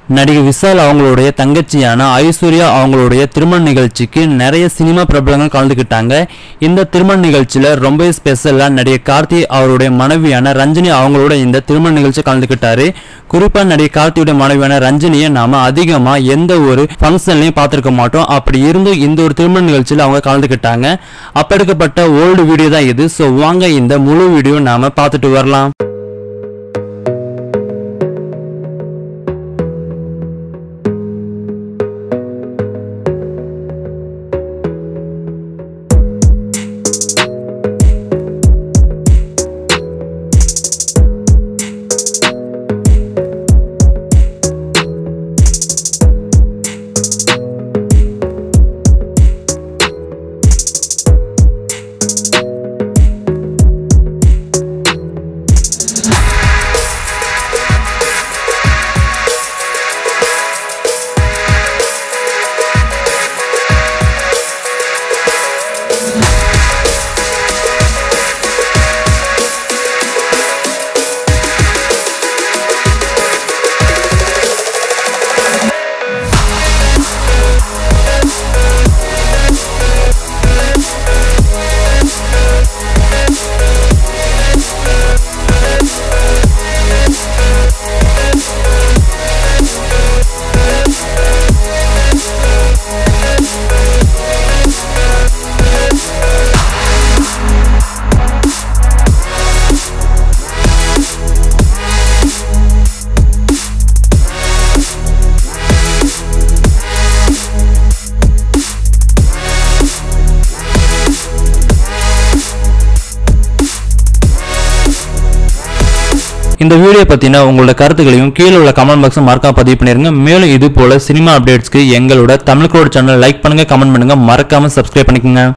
நடிகை விஷால் அவங்களுடைய தங்கச்சியான ஐஸ்வர்யா அவங்களுடைய திருமண நிகழ்ச்சிக்கு நிறைய சினிமா பிரபலங்கள் கலந்துக்கிட்டாங்க இந்த திருமண நிகழ்ச்சியில ரொம்ப ஸ்பெஷலா நடிகை கார்த்தி அவருடைய மனைவியான ரஞ்சினி அவங்களோட இந்த திருமண நிகழ்ச்சி கலந்துக்கிட்டாரு குறிப்பா நடிகை கார்த்தியுடைய மனைவியான ரஞ்சினியை நாம அதிகமா எந்த ஒரு ஃபங்க்ஷன்லயும் பார்த்திருக்க மாட்டோம் அப்படி இருந்தும் இந்த ஒரு திருமண நிகழ்ச்சியில அவங்க கலந்துக்கிட்டாங்க அப்ப எடுக்கப்பட்ட ஓல்டு வீடியோ தான் இது ஸோ வாங்க இந்த முழு வீடியோ நாம பார்த்துட்டு வரலாம் இந்த வீடியோ பத்தின உங்களோட கருத்துக்களையும் கீழே உள்ள கமெண்ட் பாக்ஸ் மறக்காம பதிவு பண்ணிருங்க மேலும் இது போல சினிமா அப்டேட்ஸ்க்கு எங்களோட தமிழ்கோடு சேனல் லைக் பண்ணுங்க கமெண்ட் பண்ணுங்க மறக்காம சப்ஸ்கிரைப் பண்ணிக்கோங்க